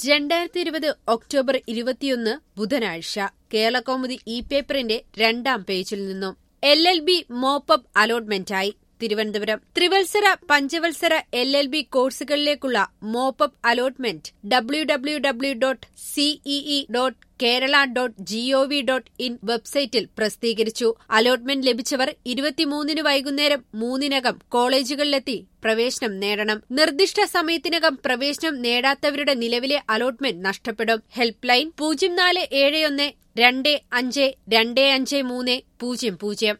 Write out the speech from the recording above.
രണ്ടായിരത്തി ഇരുപത് ഒക്ടോബർ ഇരുപത്തിയൊന്ന് ബുധനാഴ്ച കേരളകൗമുദി ഇ പേപ്പറിന്റെ രണ്ടാം പേജിൽ നിന്നും എൽ എൽ ബി മോപ്പപ്പ് അലോട്ട്മെന്റായി തിരുവനന്തപുരം ത്രിവത്സര പഞ്ചവത്സര എൽ എൽ ബി കോഴ്സുകളിലേക്കുള്ള mop up allotment W W W dot C E E dot Kerala dot G O V dot in വെബ്സൈറ്റിൽ പ്രസിദ്ധീകരിച്ചു അലോട്ട്മെന്റ് ലഭിച്ചവർ ഇരുപത്തിമൂന്നിന് വൈകുന്നേരം മൂന്നിനകം കോളേജുകളിലെത്തി പ്രവേശനം നേടണം നിർദ്ദിഷ്ട സമയത്തിനകം പ്രവേശനം നേടാത്തവരുടെ നിലവിലെ അലോട്ട്മെന്റ് നഷ്ടപ്പെടും ഹെൽപ്പ് ലൈൻ പൂജ്യം നാല് ഏഴ് ഒന്ന് രണ്ട് അഞ്ച് രണ്ട് അഞ്ച് മൂന്ന് പൂജ്യം പൂജ്യം